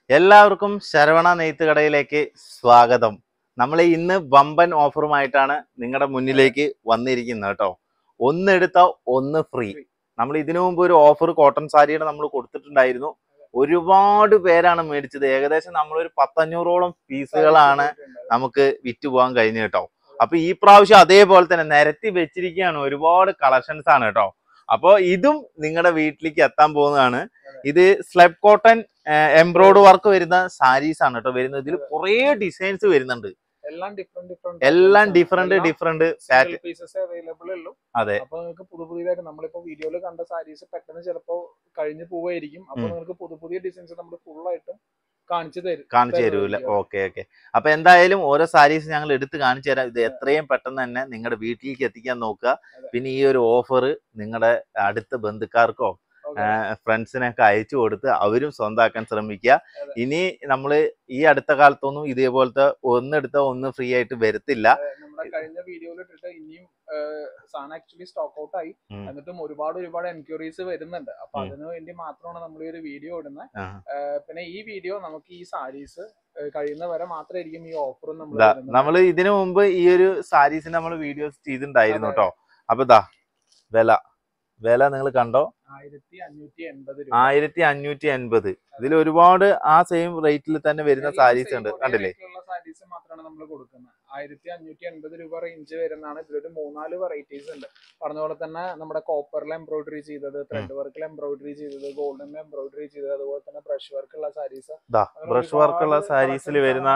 എല്ലാവർക്കും ശരവണ നെയ്ത്ത് കടയിലേക്ക് സ്വാഗതം നമ്മൾ ഇന്ന് വമ്പൻ ഓഫറുമായിട്ടാണ് നിങ്ങളുടെ മുന്നിലേക്ക് വന്നിരിക്കുന്നത് കേട്ടോ ഒന്ന് എടുത്താൽ ഒന്ന് ഫ്രീ നമ്മൾ ഇതിനു മുമ്പ് ഒരു ഓഫർ കോട്ടൺ സാരിയുടെ നമ്മൾ കൊടുത്തിട്ടുണ്ടായിരുന്നു ഒരുപാട് പേരാണ് മേടിച്ചത് ഏകദേശം നമ്മളൊരു പത്തഞ്ഞൂറോളം പീസുകളാണ് നമുക്ക് വിറ്റ് പോകാൻ കഴിഞ്ഞു കേട്ടോ അപ്പൊ ഈ പ്രാവശ്യം അതേപോലെ തന്നെ നിരത്തി വെച്ചിരിക്കുകയാണ് ഒരുപാട് കളക്ഷൻസ് ആണ് കേട്ടോ അപ്പോൾ ഇതും നിങ്ങളുടെ വീട്ടിലേക്ക് എത്താൻ പോകുന്നതാണ് ഇത് സ്ലെബ് കോട്ടൺ എംബ്രോയ്ഡ് വർക്ക് വരുന്ന സാരീസ് ആണ് കേട്ടോ വരുന്നത് ഇതിൽ കുറേ ഡിസൈൻസ് വരുന്നുണ്ട് എല്ലാം ഡിഫറെന്റ് ഡിഫറെന്റ് എല്ലാം different different pattern pieces available ഉള്ളൂ അതെ അപ്പൊ നിങ്ങൾക്ക് പുതിയ പുതിയതായിട്ട് നമ്മളിപ്പോ വീഡിയോയിൽ കണ്ട സാരീസ് പെട്ടെന്ന് ചിലപ്പോ കഴിഞ്ഞു പോവായിരിക്കും അപ്പൊ ഉം. നിങ്ങൾക്ക് പുതിയ പുതിയ ഡിസൈൻസ് നമ്മൾ ഫുൾ ആയിട്ടും കാണിച്ചു തരും കാണിച്ചു തരൂല ഓക്കെ ഓക്കെ അപ്പൊ എന്തായാലും ഓരോ സാരീസ് ഞങ്ങൾ എടുത്ത് കാണിച്ചു തരാം ഇത് എത്രയും പെട്ടെന്ന് തന്നെ നിങ്ങളുടെ വീട്ടിലേക്ക് എത്തിക്കാൻ നോക്കുക അതെ. പിന്നെ ഈ ഒരു ഓഫർ നിങ്ങളുടെ അടുത്ത ബന്ധുക്കാർക്കോ Okay. ഫ്രണ്ട്സിനൊക്കെ അയച്ചു കൊടുത്ത് അവരും സ്വന്തമാക്കാൻ ശ്രമിക്കുക അതെ. ഇനി നമ്മൾ ഈ അടുത്ത കാലത്തൊന്നും ഇതേപോലത്തെ ഒന്നെടുത്ത ഒന്ന് ഫ്രീ ആയിട്ട് വരത്തില്ല അതെ, നമ്മുടെ കഴിഞ്ഞ വീഡിയോയിൽ ഇട്ടിട്ട് ഇനിയും ഏഹ്, സാധനം ആക്ച്വലി സ്റ്റോക്ക് ഔട്ട് ആയി ഉം. എന്നിട്ടും ഒരുപാട് ഒരുപാട് എൻക്വയറീസ് വരുന്നുണ്ട് അപ്പൊ ഉം. അതിനു വേണ്ടി മാത്രമാണ് നമ്മൾ ഈ ഒരു വീഡിയോ ഇടുന്നത് ആ. പിന്നെ ഈ വീഡിയോ നമുക്ക് ഈ സാരീസ് കഴിയുന്ന വരെ മാത്രമായിരിക്കും ഈ ഓഫറും നമ്മൾ ദാ, നമ്മള് ഇതിനു മുമ്പ് ഈ ഒരു സാരീസിന് നമ്മൾ വീഡിയോസ് ചെയ്തിട്ടുണ്ടായിരുന്നു അതെ. കേട്ടോ അപ്പൊ ദാ വില വില നിങ്ങൾ കണ്ടോ ആയിരത്തി അഞ്ഞൂറ്റി എൺപത് ആയിരത്തി അഞ്ഞൂറ്റി എൺപത് ഇതിൽ ഒരുപാട് ആ സെയിം റേറ്റിൽ തന്നെ വരുന്ന സാരീസ് ഉണ്ട് കണ്ടില്ലേ സാരീസ് മാത്രമാണ് നമ്മൾ കൊടുക്കുന്നത് ആയിരത്തി അഞ്ഞൂറ്റി എൺപത് രൂപ റേഞ്ച് വരുന്നതാണ് ഇതിലൊരു മൂന്നാല് വെറൈറ്റീസ് ഉണ്ട് പറഞ്ഞ പോലെ തന്നെ നമ്മുടെ കോപ്പറിൽ എംബ്രോയിഡറി ചെയ്തത് ത്രെഡ് വർക്കിൽ എംബ്രോയിഡറി ചെയ്തത് ഗോൾഡനിൽ എംബ്രോയിഡറി ചെയ്തത് അതുപോലെ തന്നെ ബ്രഷ് വർക്കുള്ള സാരീസ് ദാ ബ്രഷ് വർക്കുള്ള സാരീസിൽ വരുന്ന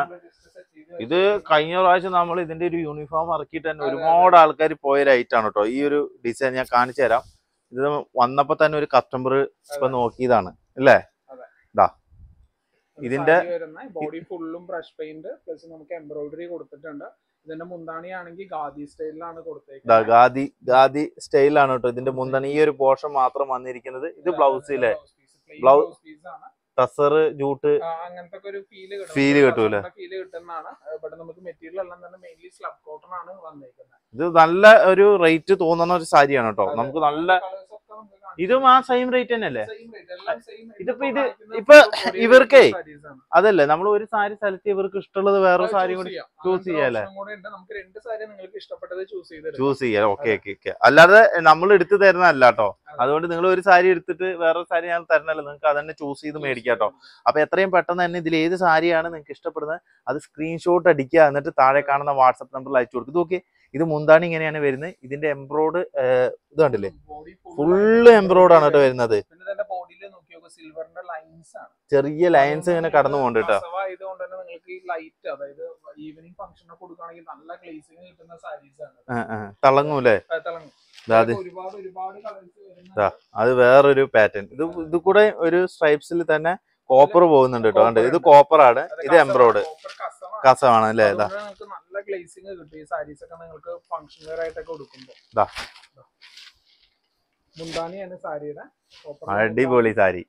ഇത് കഴിഞ്ഞ പ്രാവശ്യം നമ്മൾ ഇതിന്റെ ഒരു യൂണിഫോം ഇറക്കിയിട്ട് തന്നെ അതെ, ഒരുപാട് ആൾക്കാർ പോയ ഒരു ഐറ്റാണ് കേട്ടോ ഈ ഒരു ഡിസൈൻ ഞാൻ കാണിച്ചു തരാം ഇത് വന്നപ്പോ തന്നെ ഒരു കസ്റ്റമർ ഇപ്പൊ നോക്കിയതാണ് അല്ലേ അതെ. ദാ ഇതിന്റെ ബോഡി ഫുള്ളും ബ്രഷ് പെയിന്റ് പ്ലസ് നമുക്ക് എംബ്രോയിഡറി കൊടുത്തിട്ടുണ്ട് ഇതിന്റെ മുന്താണി ആണെങ്കിൽ ഗാദി സ്റ്റൈലിലാണ് ദാ കൊടുത്തേക്കുന്നത് ഗാദി ഗാദി സ്റ്റൈലാണ് കേട്ടോ ഇതിന്റെ മുന്താണ് ഈ ഒരു പോർഷൻ മാത്രം വന്നിരിക്കുന്നത് ഇത് ബ്ലൗസിലെ Blouse- ബ്ലൗസ് പീസ് ആണ് ടസർ ജൂട്ട് ആ, അങ്ങനത്തെ ഒക്കെ ഒരു ഫീല് Feel കിട്ടൂലെ? ഫീല് കിട്ടുന്നതാണ് ബട്ട് നമുക്ക് മെറ്റീരിയൽ എല്ലാം തന്നെ മെയിൻലി സ്ലബ് കോട്ടൺ ആണ് വന്നേക്കുന്നത് ഇത് നല്ല ഒരു റേറ്റ് തോന്നുന്ന ഒരു സാരിയാണ് കേട്ടോ അതെ. നമുക്ക് നല്ല Colours ഒക്കെ നമുക്ക് കാണിച്ചു ഇതും ആ സെയിം റേറ്റ് തന്നെയല്ലേ Same rate, എല്ലാം same rate. ഇതിപ്പോ ഇപ്പൊ ഇത് കാണിക്കുന്നത് ഇപ്പൊ full body ഇവർക്കേ sarees ആണ്. അതല്ലേ നമ്മൾ ഒരു സാരി സെലക്ട് ചെയ്ത് ഇവർക്ക് ഇഷ്ടമുള്ളത് വേറെ അത് സാരി choose കൂടി ചെയ്യാം. choose അങ്ങനത്തെ ഒരു ചെയ്യാല്ലേ? option കൂടെ ഉണ്ട്. നമുക്ക് രണ്ട് സാരി നിങ്ങൾക്ക് ഇഷ്ടപ്പെട്ടത് ചൂസ് ചെയ്തെടുക്കാം ചൂസ് ചെയ്യാം ഓക്കെ ഓക്കെ ഓക്കെ അല്ലാതെ നമ്മൾ എടുത്ത് തരുന്നതല്ല കേട്ടോ അതെ. അതുകൊണ്ട് നിങ്ങൾ ഒരു സാരി എടുത്തിട്ട് വേറെ സാരി ഞാൻ തരണല്ലോ നിങ്ങൾക്ക് അതന്നെ ചൂസ് ചെയ്ത് മേടിക്കാം കേട്ടോ അപ്പൊ എത്രയും പെട്ടെന്ന് തന്നെ ഇതിൽ ഏത് സാരിയാണ് നിങ്ങൾക്ക് ഇഷ്ടപ്പെടുന്നത് അത് സ്ക്രീൻഷോട്ട് അടിക്കുക എന്നിട്ട് താഴെ കാണുന്ന വാട്സപ്പ് നമ്പറിൽ അയച്ചു കൊടുക്കുക ഇത് ഓക്കെ ഇത് മുന്താണി ഇങ്ങനെയാണ് വരുന്നത് ഇതിന്റെ എംബ്രോയ്ഡ് ഇത് കണ്ടില്ലേ Body full ഫുള്ള് ആയിട്ട് എംബ്രോയ്ഡ് ആണ് കേട്ടോ വരുന്നത് പിന്നെ ഇതിന്റെ ബോഡിയിൽ നോക്കി നോക്കുക സിൽവറിന്റെ ലൈൻസ് ആണ് ചെറിയ ലൈൻസ് ഇങ്ങനെ കടന്നു പോകുന്നുണ്ട് കേട്ടോ കസവ ആയതുകൊണ്ട് തന്നെ നിങ്ങൾക്ക് ഈ ലൈറ്റ് അതായത് ഈവനിങ് ഫംഗ്ഷനൊക്കെ കൊടുക്കുകയാണെങ്കിൽ നല്ല ഗ്ലേസിങ് കിട്ടുന്ന സാരീസ് ആണ് ആ, ആ, തിളങ്ങൂലേ ആ, തിളങ്ങും ദാ അത് ഒരുപാട് ഒരുപാട് കളേഴ്സ് വരുന്ന ദാ. അത് വേറൊരു പാറ്റേൺ ഇത് ഇത് കൂടെ ഒരു സ്ട്രൈപ്സിൽ തന്നെ കോപ്പർ പോകുന്നുണ്ട് കേട്ടോ കണ്ടോ ഇത് കോപ്പർ ആണ് അത് ഇത് കസവ, എംബ്രോയ്ഡ് copper കസവാണ്. കസമാണ് അല്ലേ ഇതാ അതുകൊണ്ട് നിങ്ങൾക്ക് നല്ല ഗ്ലേസിങ് കിട്ടും ഈ സാരീസ് ഒക്കെ നിങ്ങൾക്ക് ഫംഗ്ഷൻ വെയർ ആയിട്ടൊക്കെ കൊടുക്കുമ്പോൾ ദാ. മുന്താനിയാണ് സാരിയുടെ copper അടിപൊളി സാരി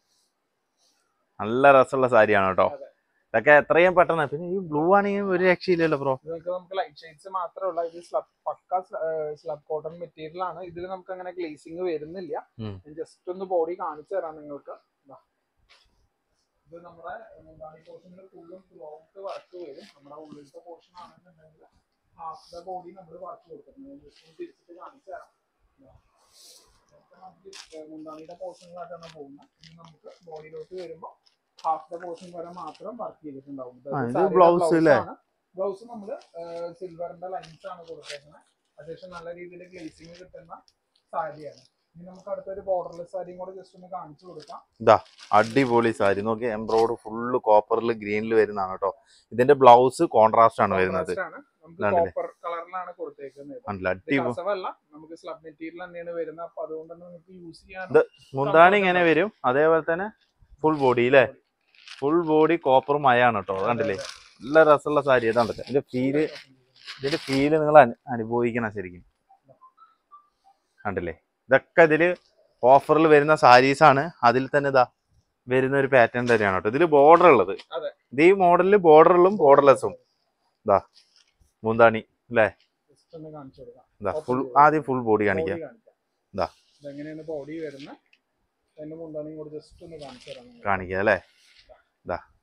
നല്ല രസമുള്ള സാരിയാണ് കേട്ടോ അതെ. ഇതൊക്കെ എത്രയും പെട്ടെന്ന് പിന്നെ ഈ ബ്ലൂ ആണെങ്കിൽ ഒരു രക്ഷയില്ലല്ലോ ബ്രോ ഇതൊക്കെ നമുക്ക് ലൈറ്റ് ഷെയ്ഡ്സ് മാത്രമല്ല ഇത് സ്ലബ് പക്ക സ്ലബ് കോട്ടൺ മെറ്റീരിയൽ ആണ് ഇതിൽ നമുക്ക് അങ്ങനെ ഗ്ലേസിങ് വരുന്നില്ല ഉം. ജസ്റ്റ് ഒന്ന് ബോഡി കാണിച്ചു തരാം നിങ്ങൾക്ക് ദാ. ഇത് നമ്മുടെ മുന്താണി പോർഷനിൽ ഫുള്ളും ത്രോട്ട് വർക്ക് വരും നമ്മുടെ ഉള്ളിലത്തെ പോർഷൻ ആണെന്നുണ്ടെങ്കിൽ ഹാഫ് ദ ബോഡി നമ്മൾ വർക്ക് കൊടുക്കുന്നത് ജസ്റ്റ് ഒന്ന് തിരിച്ചിട്ട് കാണിച്ചു തരാം ദാ. ഇതൊക്കെ നമുക്ക് മുന്താണിയുടെ പോർഷനിലായിട്ടാണ് പോകുന്നത് ഇനി നമുക്ക് ബോഡിയിലോട്ട് വരുമ്പോൾ ഹാഫ് ദ പോർഷൻ വരെ മാത്രം വർക്ക് ചെയ്തിട്ടുണ്ടാവും ആ, ഇത് blouse അല്ലേ? ബ്ലൗസ് നമ്മള് സിൽവറിന്റെ ലൈൻസ് ആണ് കൊടുത്തേക്കുന്നത് അത്യാവശ്യം നല്ല രീതിയിൽ ഗ്ലേസിങ് കിട്ടുന്ന സാരിയാണ് ഇനി നമുക്ക് അടുത്തൊരു ബോർഡർലെസ് സാരിയും കൂടെ ജസ്റ്റ് ഒന്ന് കാണിച്ചു കൊടുക്കാം അടിപൊളി സാരി നോക്കി എംബ്രോയ്ഡ് ഫുള്ള് കോപ്പറിൽ ഗ്രീനിൽ വരുന്നതാണ് കേട്ടോ ഇതിന്റെ ബ്ലൗസ് കോൺട്രാസ്റ്റ് ആണ് വരുന്നത് Contrast ആണ്. നമുക്ക് ഇതാണ്ടല്ലേ? കോപ്പർ കളറിലാണ് കൊടുത്തേക്കുന്നത് കണ്ടില്ല ഇത് അടിപൊളി കസവല്ല നമുക്ക് സ്ലബ് മെറ്റീരിയൽ തന്നെയാണ് വരുന്നത് അപ്പൊ അതുകൊണ്ട് തന്നെ നമുക്ക് യൂസ് ചെയ്യാൻ ഇത് മുന്താണി ഇങ്ങനെ വരും അതേപോലെ തന്നെ ഫുൾ ബോഡി അല്ലേ ഫുൾ ബോഡി കോപ്പർ മയാണ് കേട്ടോ അത് കണ്ടില്ലേ നല്ല രസമുള്ള സാരി ഇതാണ്ടല്ലേ ഇതിന്റെ ഫീല് ഇതിന്റെ ഫീല് നിങ്ങൾ അനുഭവിക്കണം ശരിക്കും കണ്ടില്ലേ ഇതൊക്കെ ഇതില് ഓഫറിൽ വരുന്ന സാരീസ് ആണ് അതിൽ തന്നെ ഇതാ വരുന്ന ഒരു പാറ്റേൺ തന്നെയാണ് കേട്ടോ ഇതില് ബോർഡർ ഉള്ളത് അതെ. ഇത് ഈ മോഡലില് ബോർഡറുകളും ബോർഡർലെസ്സും ഇതാ മുന്താണി ജസ്റ്റ് ഒന്ന് കാണിച്ചു കൊടുക്കാം ഇതാ Open ഫുൾ ചെയ്തു. ആദ്യം ഫുൾ ബോഡി കാണിക്കാം Body കാണിക്കാം. ദാ. ഇതെങ്ങനെയാണ് ബോഡി വരുന്നത് അതിന്റെ മുന്താണിയും കൂടെ ജസ്റ്റ് ഒന്ന് കാണിച്ചു തരാം നിങ്ങൾക്ക്. കാണിക്കാം അല്ലേ ഇതാ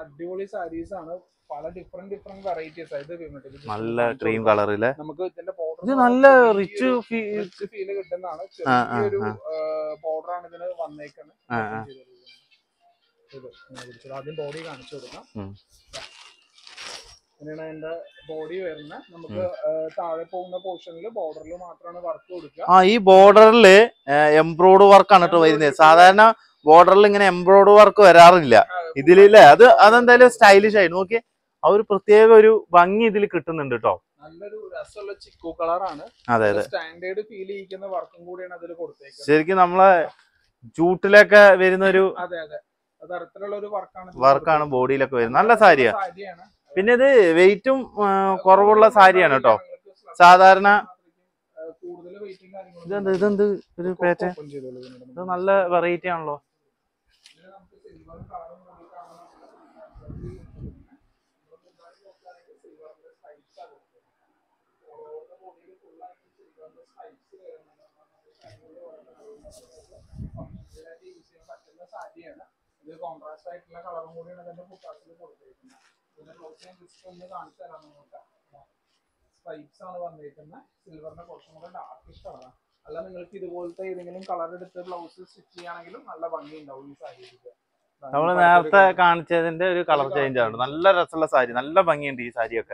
അടിപൊളി സാരീസ് ആണ് പല ഡിഫറെന്റ് ഡിഫറെന്റ് വെറൈറ്റീസ് ഇത് വരുന്നുണ്ട്. ഇത് just നല്ല കാണിച്ചു ക്രീം കൊടുക്കാം. കളറിലെ നമുക്ക് ഇതിന്റെ ബോർഡർ ഇത് നല്ല റിച്ച് റിച്ച് ഫീല് കിട്ടുന്നതാണ് ആ, ആ, ചെറിയൊരു ആ. ബോർഡർ ആണ് ഇതിന് വന്നേക്കുന്നത് ആ, open ആ. ചെയ്ത് കൊടുക്കുന്നത്. ഇത് ഇങ്ങനെ പിടിച്ചത്. ആദ്യം ബോഡി കാണിച്ചു കൊടുക്കാം ഉം. ഇങ്ങനെയാണ് അതിന്റെ ബോഡി വരുന്നത് നമുക്ക് ആ, താഴെ പോകുന്ന പോർഷനിൽ ബോർഡറിൽ മാത്രമാണ് വർക്ക് കൊടുക്കുക ആ ഈ ബോർഡറില് എംബ്രോയ്ഡ് വർക്കാണ് കേട്ടോ വരുന്നത് സാധാരണ ബോർഡറിൽ ഇങ്ങനെ എംബ്രോയ്ഡ് വർക്ക് വരാറില്ല ഇതിലില്ലേ അത് അതെന്തായാലും സ്റ്റൈലിഷ് ആയി നോക്കി ആ ഒരു പ്രത്യേക ഒരു ഭംഗി ഇതിൽ കിട്ടുന്നുണ്ട് കേട്ടോ നല്ലൊരു രസമുള്ള ചിക്കു കളറാണ് അതെ അതെ സ്റ്റാൻഡേർഡ് ഫീൽ ചെയ്യിക്കുന്ന വർക്കും കൂടിയാണ് അതിൽ കൊടുത്തേക്കുന്നത് ശരിക്കും നമ്മളെ ജൂട്ടിലൊക്കെ വരുന്ന ഒരു അതെ അതെ അത് തരത്തിലുള്ള ഒരു വർക്കാണ് വർക്കാണ് ബോഡിയിലൊക്കെ വരുന്നത് നല്ല സാരിയാ സാരിയാണ് പിന്നെ ഇത് വെയിറ്റും കുറവുള്ള സാരിയാണ് കേട്ടോ സാധാരണ കൂടുതൽ വെയിറ്റിംഗ് ഇതെന്ത് ഇതെന്ത് ഒരു പേറ്റ ഇത് നല്ല വെറൈറ്റി ആണല്ലോ സാരിയാണ് ഇത് കോൺട്രാസ്റ്റ് ആയിട്ടുള്ള കളറും കൂടിയാണ് അതിന്റെ പുട്ടാസിൽ കൊടുത്തിരിക്കുന്നത് ഇതിന്റെ ബ്ലൗസ് ഞാൻ ജസ്റ്റ് ഒന്ന് കാണിച്ചു തരാം നിങ്ങൾക്ക് സ്ട്രൈപ്സ് ആണ് വന്നിരിക്കുന്നത് സിൽവറിന്റെ കുറച്ചും കൂടെ ഡാർക്ക് കളറാണ് അല്ല നിങ്ങൾക്ക് ഇതുപോലത്തെ ഏതെങ്കിലും കളർ എടുത്ത് ബ്ലൗസ് സ്റ്റിച്ച് ചെയ്യുകയാണെങ്കിലും നല്ല ഭംഗി ഉണ്ടാവും ഈ സാരിക്ക് നമ്മൾ നേരത്തെ കാണിച്ചതിന്റെ ഒരു കളർ ചേഞ്ച് ആണ് നല്ല രസമുള്ള സാരി നല്ല ഭംഗിയുണ്ട് ഈ സാരിയൊക്കെ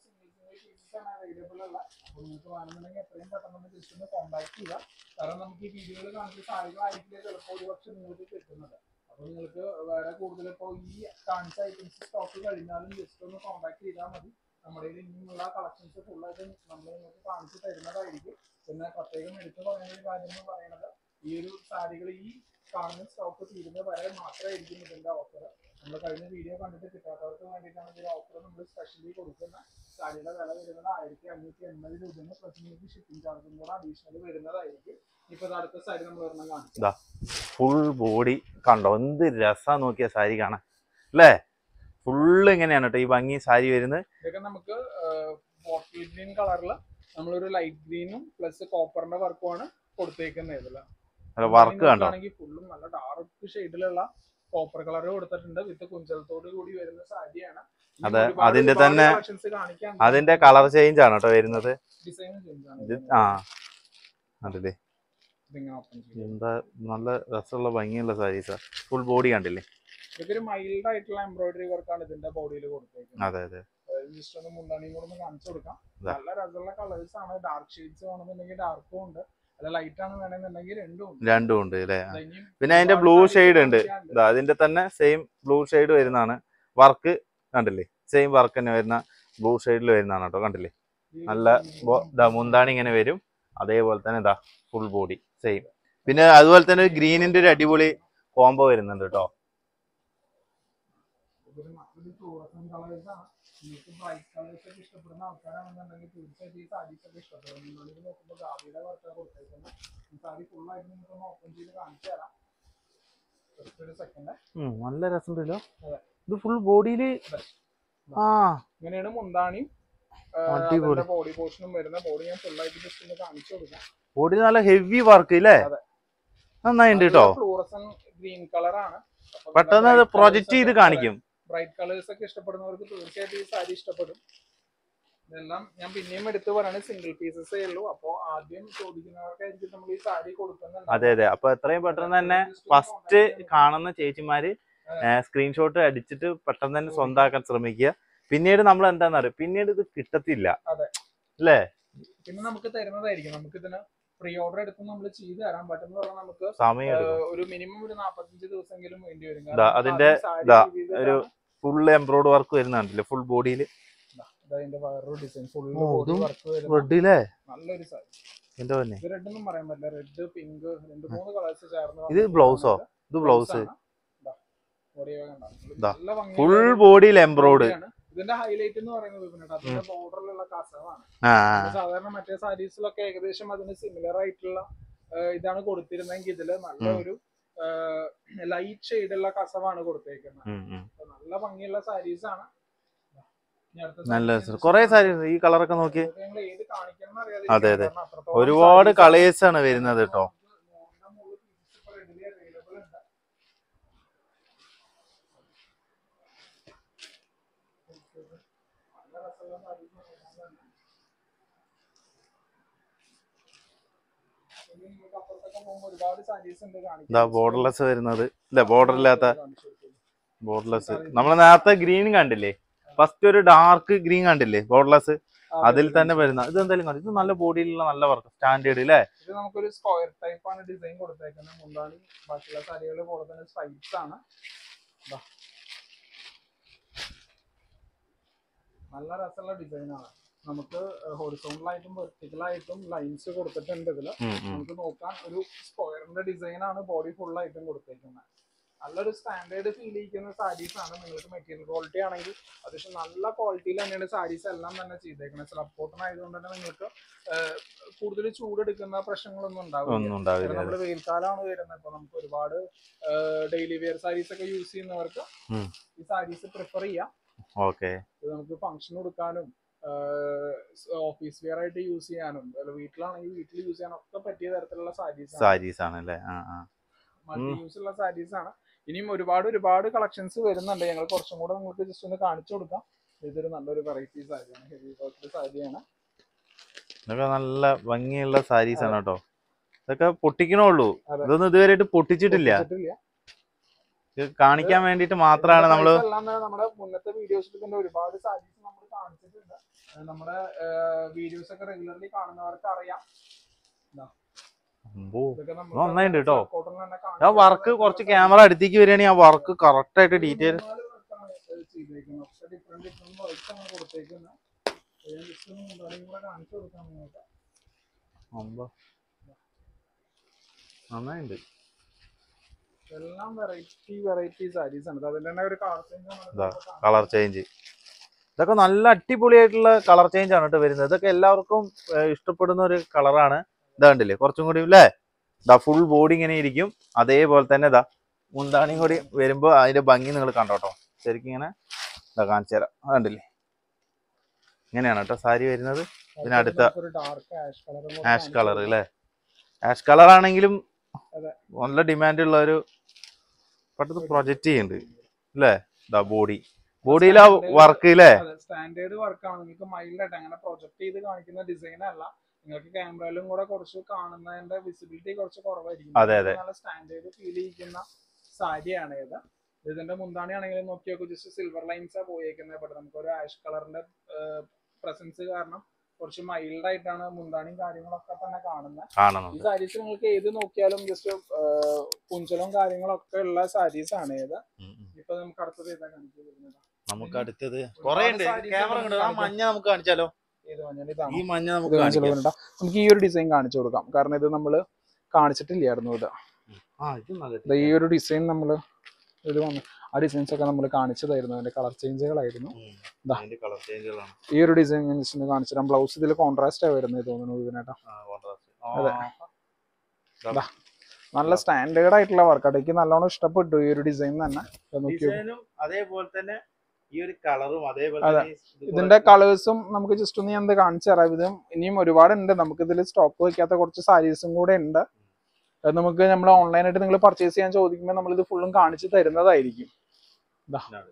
അവൈലബിൾ അല്ല അപ്പോൾ നിങ്ങൾക്ക് വേണമെന്നുണ്ടെങ്കിൽ എത്രയും പെട്ടെന്ന് ജസ്റ്റ് ഒന്ന് കോൺടാക്ട് ചെയ്യുക കാരണം നമുക്ക് ഈ വീഡിയോയിൽ കാണിച്ച സാരികളായിരിക്കില്ല ചിലപ്പോൾ ഒരു പക്ഷെ നിങ്ങൾക്ക് കിട്ടുന്നത് അപ്പോൾ നിങ്ങൾക്ക് വേറെ കൂടുതൽ ഇപ്പോൾ ഈ കാണിച്ച ഐറ്റംസ് സ്റ്റോക്ക് കഴിഞ്ഞാലും ജസ്റ്റ് ഒന്ന് കോൺടാക്ട് ചെയ്താൽ മതി നമ്മുടെ കയ്യിൽ ഇനിയുള്ള കളക്ഷൻസ് ഫുള്ളായിട്ട് നമ്മൾ നിങ്ങൾക്ക് കാണിച്ചു തരുന്നതായിരിക്കും പിന്നെ പ്രത്യേകം എടുത്തു പറയുന്ന ഒരു കാര്യം എന്ന് പറയുന്നത് ഈ ഒരു സാരികൾ ഈ കാണുന്ന സ്റ്റോക്ക് തീരുന്നത് വരെ മാത്രമായിരിക്കും ഇതിന്റെ ഓഫർ നമ്മൾ കഴിഞ്ഞ വീഡിയോ കണ്ടിട്ട് കിട്ടാത്തവർക്ക് വേണ്ടിയിട്ടാണ് ഇതിന്റെ ഓഫർ നമ്മൾ സ്പെഷ്യലി കൊടുക്കുന്നത് സാരിയുടെ വില വരുന്നത് ആയിരത്തി അഞ്ഞൂറ്റി എൺപത് രൂപയാണ് പ്ലസ് നിങ്ങൾക്ക് ഷിപ്പിംഗ് ചാർജും കൂടെ അഡീഷണൽ വരുന്നതായിരിക്കും ഇപ്പൊ ഇത് അടുത്ത സാരി നമ്മൾ ഒരെണ്ണം കാണിച്ചു ഫുൾ ബോഡി കണ്ടോ എന്ത് രസാ നോക്കിയ സാരി കാണാൻ അല്ലേ ഫുള്ള് ഇങ്ങനെയാണ് കേട്ടോ ഈ ഭംഗി സാരി വരുന്നത് ഇതൊക്കെ നമുക്ക് ബോട്ടിൽ ഗ്രീൻ കളറിൽ നമ്മളൊരു ലൈറ്റ് ഗ്രീനും പ്ലസ് കോപ്പറിന്റെ വർക്കുമാണ് കൊടുത്തേക്കുന്നത് ഇതില് നല്ല വർക്ക് കണ്ടോ ആണെങ്കിൽ ഫുള്ളും നല്ല ഡാർക്ക് ഷെയ്ഡിലുള്ള കോപ്പർ കളർ കൊടുത്തിട്ടുണ്ട് വിത്ത് കുഞ്ചലത്തോട് കൂടി വരുന്ന സാരിയാണ് ഇനി അതെ, ഒരുപാട് അതിന്റെ ഒരുപാട് തന്നെ collections കാണിക്കാൻ അതിന്റെ കളർ ചേഞ്ച് ആണ് കേട്ടോ വരുന്നത് ഡിസൈൻ ചേഞ്ച് ആണ് ഇത് ഇതിന്. ആ അതല്ലേ ഇതിങ്ങനെ open ചെയ്ത്. എന്താ നല്ല രസമുള്ള ഭംഗിയുള്ള സാരീസാ ഫുൾ ബോഡി കണ്ടില്ലേ ഇതൊക്കെ ഒരു മൈൽഡ് ആയിട്ടുള്ള എംബ്രോയിഡറി വർക്കാണ് ഇതിന്റെ ബോഡിയിൽ കൊടുത്തേക്കുന്നത് അതെ അതെ ജസ്റ്റ് ഒന്ന് മുണ്ടാണിയും കൂടെ ഒന്ന് കാണിച്ചു കൊടുക്കാം ഇതാ. നല്ല രസമുള്ള കളേഴ്സ് ആണ് ഡാർക്ക് ഷെയ്ഡ്സ് വേണമെന്നുണ്ടെങ്കിൽ ഡാർക്കും ഉണ്ട് അല്ല ലൈറ്റ് ആണ് വേണമെന്നുണ്ടെങ്കിൽ രണ്ടും ഉണ്ട് രണ്ടും ഉണ്ട് അല്ലേ ദാ ഇനിയും പിന്നെ അതിന്റെ ഒരുപാട് ബ്ലൂ സാരികൾ ഷെയ്ഡ് ഉണ്ട് കാണിക്കാനുണ്ട്. ഇതാ അതിന്റെ തന്നെ സെയിം ബ്ലൂ ഷെയ്ഡ് വരുന്നതാണ് വർക്ക് കണ്ടില്ലേ സെയിം വർക്ക് തന്നെ വരുന്ന ബ്ലൂ ഷെയ്ഡിൽ വരുന്നതാണ് കേട്ടോ കണ്ടില്ലേ ഈ നല്ല ബോ- ഇതാ മുന്താണി ഇങ്ങനെ വരും അതേപോലെ തന്നെ ഇതാ ഫുൾ ബോഡി സെയിം പിന്നെ അതുപോലെ തന്നെ ഗ്രീനിന്റെ ഒരു അടിപൊളി കോംബോ വരുന്നുണ്ട് കേട്ടോ ഇതൊരു നല്ലൊരു fluorescent colours ആണ് നിങ്ങൾക്ക് ബ്രൈറ്റ് കളേഴ്സ് ഒക്കെ ഇഷ്ടപ്പെടുന്ന ആൾക്കാരാണെന്നുണ്ടെങ്കിൽ തീർച്ചയായിട്ടും ഈ സാരീസ് ഒക്കെ ഇഷ്ടപ്പെടും നിങ്ങളിത് നോക്കുമ്പോൾ ഗാബിയുടെ വർക്ക് കൊടുത്തേക്കുന്നത് ഈ സാരി ഫുൾ ആയിട്ട് നിങ്ങൾക്ക് ഒന്ന് ഓപ്പൺ ചെയ്ത് കാണിച്ചു തരാം Just ഒരു സെക്കൻഡ് ഉം, നല്ല രസമുണ്ടല്ലോ അതെ. ഇത് ഫുൾ ബോഡിയില് ആ ഇങ്ങനെയാണ് മുന്താണിയും അടിപൊളി. ബോഡി പോർഷനും വരുന്ന ബോഡി ഞാൻ ഫുൾ ആയിട്ട് ജസ്റ്റ് ഒന്ന് കാണിച്ചു കൊടുക്കാം ബോഡി നല്ല ഹെവി വർക്ക് ഇല്ലേ അതെ. നന്നായിണ്ട് കേട്ടോ ഫ്ലൂറസൻ ഗ്രീൻ കളറാണ് പെട്ടെന്ന് അത് പ്രൊജക്ട് ചെയ്ത് കാണിക്കും ബ്രൈറ്റ് കളേഴ്സ് ഒക്കെ ഇഷ്ടപ്പെടുന്നവർക്ക് തീർച്ചയായിട്ടും ഈ സാരി ഇഷ്ടപ്പെടും ഇതെല്ലാം ഞാൻ പിന്നെയും എടുത്തു പറയണത് സിംഗിൾ പീസസേ ഉള്ളൂ അപ്പോ ആദ്യം ചോദിക്കുന്നവർക്കായിരിക്കും നമ്മൾ ഈ സാരി കൊടുക്കുന്നത് അതെ അതെ അപ്പൊ എത്രയും പെട്ടെന്ന് തന്നെ ഫസ്റ്റ് കാണുന്ന ചേച്ചിമാര് സ്ക്രീൻഷോട്ട് അടിച്ചിട്ട് പെട്ടെന്ന് തന്നെ സ്വന്തമാക്കാൻ ശ്രമിക്കുക പിന്നീട് നമ്മൾ എന്താണെന്ന് അറിയാം പിന്നീട് ഇത് കിട്ടത്തില്ല അതെ. അല്ലേ പിന്നെ നമുക്ക് തരുന്നതായിരിക്കും നമുക്ക് ഇതിന് പ്രീ ഓർഡർ എടുത്ത് നമ്മൾ ചെയ്തു തരാൻ പറ്റുന്ന പറഞ്ഞാൽ നമുക്ക് സമയം എടുക്കും ഏഹ്, ഒരു മിനിമം ഒരു നാപ്പത്തഞ്ച് ദിവസമെങ്കിലും വേണ്ടി വരും ദാ, കാരണം അതിന്റെ ആദ്യം സാരി ദാ, ചെയ്തിട്ടാണ് ഒരു ഫുൾ എംബ്രോയ്ഡ് വർക്ക് വരുന്നുണ്ടല്ലേ ഫുൾ ബോഡിയിൽ ഇതതിന്റെ വേറൊരു ഡിസൈൻ ഫുൾ ഓ, ബോഡി ഇതും വർക്ക് വരുന്ന റെഡില്ലേ നല്ലൊരു സാരി എന്റെ തന്നെ ഇത് റെഡ് ഒന്നും പറയാൻ പറ്റില്ല റെഡ് പിങ്ക് രണ്ട് മൂന്ന് കളേഴ്സ് ചേർന്ന് ഇത് വന്നിട്ടുള്ള ബ്ലൗസോ ആണ്. ഇത് ബ്ലൗസ് ആണ്. ദാ, body ഒക്കെ കണ്ടോ? ദാ, നല്ല ഭംഗിയുള്ള ഫുൾ ഒരു ബോഡിയിൽ എംബ്രോയ്ഡ് body ആണ്. ഇതിന്റെ ഹൈലൈറ്റ് എന്ന് പറയുന്നത് ഇതിനുണ്ട് അതിന്റെ ബോർഡറിലുള്ള കസവാണ് ആ ഇത് സാധാരണ മറ്റേ സാരീസിലൊക്കെ ഏകദേശം അതിന് സിമിലർ ആയിട്ടുള്ള ആ, ഇതാണ് കൊടുത്തിരുന്നെങ്കിൽ ഇതില് നല്ല ഉം. ഒരു ലൈറ്റ് ഷെയ്ഡുള്ള കസവാണ് കൊടുത്തേക്കുന്നത് ഉം, ഉം. അപ്പൊ നല്ല ഭംഗിയുള്ള സാരീസ് ആണ് ഇനി അടുത്ത നല്ല സാരി രസം കുറെ സാരി ഈ കളറൊക്കെ നോക്കി ഇത് ഞങ്ങൾ ഏത് കാണിക്കണം എന്ന് അറിയാതെ അതെ, ഇരിക്കുകയാണ്. അതെ. കാരണം അത്രത്തോളം ഒരുപാട് sarees കളേഴ്സ് ആണ് വരുന്നത് കേട്ടോ മോളിന്റെ മുകളിൽ pieces ഇപ്പൊ readily available ഉണ്ട്. രസമുള്ള സാരീസ് ഇനി നമുക്ക് അപ്പുറത്തൊക്കെ പോകുമ്പോൾ ഒരുപാട് സാരീസ് ഉണ്ട് കാണിക്കാൻ. ഇതാ ബോർഡർലെസ് വരുന്നത് ഇല്ല ബോർഡർ ഇല്ലാത്ത കാണിച്ചു കൊടുക്കും. ബോർഡർലെസ് നമ്മൾ നേരത്തെ ഗ്രീൻ കണ്ടില്ലേ ഫസ്റ്റ് ഒരു ഡാർക്ക് ഗ്രീൻ കണ്ടില്ലേ ബോർഡർലെസ് ആ, അതിൽ വരുന്നുണ്ട്. തന്നെ വരുന്ന ഇത് എന്തായാലും കണ്ടു ഇത് നല്ല ബോഡിയിലുള്ള നല്ല വർക്ക് സ്റ്റാൻഡേർഡ് അല്ലേ ഇത് നമുക്കൊരു സ്ക്വയർ ടൈപ്പ് ആണ് ഡിസൈൻ കൊടുത്തേക്കുന്നത് മുന്താണി ബാക്കിയുള്ള സാരികൾ പോലെ തന്നെ സ്ട്രൈപ്സ് ആണ് ദാ. നല്ല രസമുള്ള ഡിസൈൻ ആണ് നമുക്ക് ഹൊറിസോണ്ടലായിട്ടും വെർട്ടിക്കലായിട്ടും ലൈൻസ് കൊടുത്തിട്ടുണ്ട് ഇതിൽ നമുക്ക് നോക്കാൻ ഒരു സ്ക്വയറിന്റെ ഡിസൈൻ ആണ് ബോഡി ഫുൾ ആയിട്ടും കൊടുത്തേക്കുന്നത് നല്ലൊരു സ്റ്റാൻഡേർഡ് ഫീൽ ചെയ്യിക്കുന്ന സാരീസ് ആണ് നിങ്ങൾക്ക് മെറ്റീരിയൽ ക്വാളിറ്റി ആണെങ്കിൽ അത്യാവശ്യം നല്ല ക്വാളിറ്റിയിൽ തന്നെയാണ് സാരീസ് എല്ലാം തന്നെ ചെയ്തേക്കുന്നത് സ്ലബ് കോട്ടൺ ആയതുകൊണ്ട് തന്നെ നിങ്ങൾക്ക് കൂടുതൽ ചൂടെടുക്കുന്ന പ്രശ്നങ്ങളൊന്നും ഉണ്ടാവില്ല ഒന്നും ഉണ്ടാവില്ല നമ്മുടെ വെയിൽക്കാലമാണ് വരുന്നത് ഇപ്പൊ നമുക്ക് ഒരുപാട് ഡെയിലി വെയർ സാരീസ് ഒക്കെ യൂസ് ചെയ്യുന്നവർക്ക് ഉം. ഈ സാരീസ് പ്രിഫർ ചെയ്യാം ഓക്കെ ഇത് നമുക്ക് ഫംഗ്ഷൻ കൊടുക്കാനും ഓഫീസ് വെയർ ആയിട്ട് യൂസ് ചെയ്യാനും അല്ല വീട്ടിലാണെങ്കിൽ വീട്ടിൽ യൂസ് ചെയ്യാനും ഒക്കെ പറ്റിയ തരത്തിലുള്ള സാരീസ് ആണ് സാരീസ് ആണ് അല്ലേ ആ ആ മൾട്ടി യൂസ് ഉള്ള സാരീസ് ആണ് ഇനിയും ഒരുപാട് ഒരുപാട് കളക്ഷൻസ് വരുന്നുണ്ട് ഞങ്ങൾ കുറച്ചും കൂടെ നിങ്ങൾക്ക് ജസ്റ്റ് ഒന്ന് കാണിച്ചു കൊടുക്കാം ഇതൊരു നല്ലൊരു വെറൈറ്റി സാരിയാണ് ഹെവി വർക്ക് സാരിയാണ് ഇതൊക്കെ നല്ല ഭംഗിയുള്ള സാരീസ് ആണ് കേട്ടോ ഇതൊക്കെ പൊട്ടിക്കണുള്ളൂ അതെ. ഇതൊന്നും ഇതുവരെയായിട്ട് പൊട്ടിച്ചിട്ടില്ല പൊട്ടിച്ചിട്ടില്ല. ഇത് കാണിക്കാൻ വേണ്ടിയിട്ട് മാത്രമാണ് ഇതിന്റെ നമ്മള് price എല്ലാം തന്നെ നമ്മുടെ മുന്നത്തെ വീഡിയോസിൽ തന്നെ ഒരുപാട് സാരീസ് നമ്മൾ കാണിച്ചിട്ടുണ്ട് അത് നമ്മുടെ വീഡിയോസ് ഒക്കെ റെഗുലർലി കാണുന്നവർക്ക് അറിയാം അമ്പോ. ഇതൊക്കെ നമ്മൾ ഇത് നന്നായിട്ടുണ്ട് കേട്ടോ. cotton ൽ തന്നെ ആ കാണിച്ചിട്ടുള്ള വർക്ക് കുറച്ച് ക്യാമറ അടുത്തേക്ക് വരികയാണെങ്കിൽ ആ വർക്ക് കറക്റ്റ് ആയിട്ട് ഡീറ്റെയിൽ മൂന്നാല് work ആണ് ഇത് ചെയ്തേക്കുന്നത്. ഒക്കെ different different works ആണ് കൊടുത്തേക്കുന്നത്. അത് ഞാൻ just ഒന്ന് മുന്താണിയും കൂടെ കാണിച്ചു കൊടുക്കാം നിങ്ങൾക്ക്. നന്നായിണ്ട് എല്ലാം വെറൈറ്റി വെറൈറ്റി സാരീസ് ആണ് ഇത് അതിന്റെ തന്നെ ഒരു കളർ ഇതാ, കളർ ചേഞ്ച് ഇതൊക്കെ നല്ല അടിപൊളിയായിട്ടുള്ള കളർ ചേഞ്ച് ആണ് കേട്ടോ വരുന്നത് ഇതൊക്കെ എല്ലാവർക്കും ഏഹ്, ഇഷ്ടപ്പെടുന്ന ഒരു കളറാണ് ഇതാ കണ്ടില്ലേ കുറച്ചും കൂടി അല്ലേ ഇതാ ഫുൾ ബോഡി ഇങ്ങനെ ഇരിക്കും അതേപോലെ തന്നെ ഇതാ മുന്താണിയും കൂടി വരുമ്പോൾ അതിന്റെ ഭംഗി നിങ്ങൾ കണ്ടോട്ടോ ശരിക്കും ഇങ്ങനെ ഇതാ കാണിച്ചു തരാം അത് കണ്ടില്ലേ ഇങ്ങനെയാണ് കേട്ടോ സാരി വരുന്നത് ഇതിനടുത്ത ഒരു dark ash colour ash colour അല്ലേ ആഷ് കളർ ആണെങ്കിലും അതെ. നല്ല ഡിമാൻഡ് ഉള്ള ഒരു പെട്ടെന്ന് പ്രൊജക്റ്റ് ചെയ്യുന്നുണ്ട് അല്ലേ ഇതാ ബോഡി ബോഡിയിലെ വർക്ക് അല്ലേ സ്റ്റാൻഡേർഡ് വർക്കാണ് നിങ്ങൾക്ക് മൈൽഡ് ആയിട്ട് അങ്ങനെ പ്രൊജക്ട് ചെയ്ത് കാണിക്കുന്ന ഡിസൈൻ അല്ല നിങ്ങൾക്ക് ക്യാമറയിലും കൂടെ കുറച്ച് കാണുന്നതിന്റെ വിസിബിലിറ്റി കുറച്ച് കുറവായിരിക്കും അതെ, അതെ. നല്ല സ്റ്റാൻഡേർഡ് ഫീൽ ചെയ്യിക്കുന്ന സാരിയാണ് ഇത് ഇതിന്റെ മുന്താണി ആണെങ്കിലും നോക്കി നോക്കൂ ജസ്റ്റ് സിൽവർ ലൈൻസാ പോയേക്കുന്നത് ബട്ട് നമുക്ക് ഒരു ആഷ് കളറിന്റെ പ്രസൻസ് കാരണം കുറച്ച് മൈൽഡ് ആയിട്ടാണ് മുന്താണിയും കാര്യങ്ങളൊക്കെ തന്നെ കാണുന്നത് ഈ കാണുന്നുണ്ട് സാരീസ് നിങ്ങൾക്ക് ഏത് നോക്കിയാലും ജസ്റ്റ് കുഞ്ചലും കാര്യങ്ങളൊക്കെ ഉള്ള സാരീസ് ആണ് ഇത് ഉം, ഉം. ഇപ്പൊ നമുക്ക് അടുത്തത് ഏതാ കാണിച്ചു തരുന്നത് നമുക്ക് ഇനി അടുത്തത് ഒരുപാട് കൊറേ ഉണ്ട് sarees ക്യാമറ നമുക്ക് ഉണ്ട് ആ കാണിക്കാം. മഞ്ഞ നമുക്ക് കാണിച്ചാലോ ഏത് മഞ്ഞൾ ഇതാണ് ഈ മഞ്ഞ ഇത് നമുക്ക് കാണിച്ചു കാണിക്കാം കൊടുക്കണ്ട. നമുക്ക് ഈ ഒരു ഡിസൈൻ കാണിച്ചു കൊടുക്കാം കാരണം ഇത് നമ്മൾ കാണിച്ചിട്ടില്ലായിരുന്നു ഇത് ആ ഇത് നല്ല ദാ ഈ ഒരു ഡിസൈൻ നമ്മൾ ഇത് വന്നു ആ ഡിസൈൻസ് ഒക്കെ നമ്മൾ കാണിച്ചതായിരുന്നു അതിന്റെ കളർ ചേഞ്ചുകളായിരുന്നു ദാ. അതിന്റെ കളർ ചേഞ്ചുകളാണ് ഈ ഒരു ഡിസൈൻ ഞാൻ ജസ്റ്റ് ഒന്ന് കാണിച്ചു തരാം ബ്ലൗസ് ഇതിൽ കോൺട്രാസ്റ്റ് ആയി വരുന്നത് തോന്നുന്നു ഇതിനേട്ടാ അതെ. ദാ. നല്ല സ്റ്റാൻഡേർഡ് ആയിട്ടുള്ള വർക്ക് അടയ്ക്ക് നല്ലോണം ഇഷ്ടപ്പെട്ടു ഈ ഒരു ഡിസൈൻ തന്നെ ഇത് നോക്കിയോ ഡിസൈനും അതേപോലെ തന്നെ ഈ ഒരു കളറും അതേപോലെ അതെ. തന്നെ ഈ ഇതുപോലെ ഇതിന്റെ കളേഴ്സും നമുക്ക് ജസ്റ്റ് ഒന്ന് ഞാൻ ഇത് കാണിച്ചു തരാം ഇതും ഇനിയും ഒരുപാടുണ്ട് നമുക്ക് ഇതിൽ സ്റ്റോക്ക് വെക്കാത്ത കുറച്ച് സാരീസും കൂടെ ഉണ്ട് അത് നമുക്ക് നമ്മൾ ഓൺലൈനായിട്ട് നിങ്ങൾ പർച്ചേസ് ചെയ്യാൻ ചോദിക്കുമ്പോൾ നമ്മൾ ഇത് ഫുള്ളും കാണിച്ചു തരുന്നതായിരിക്കും ഇതാണ്.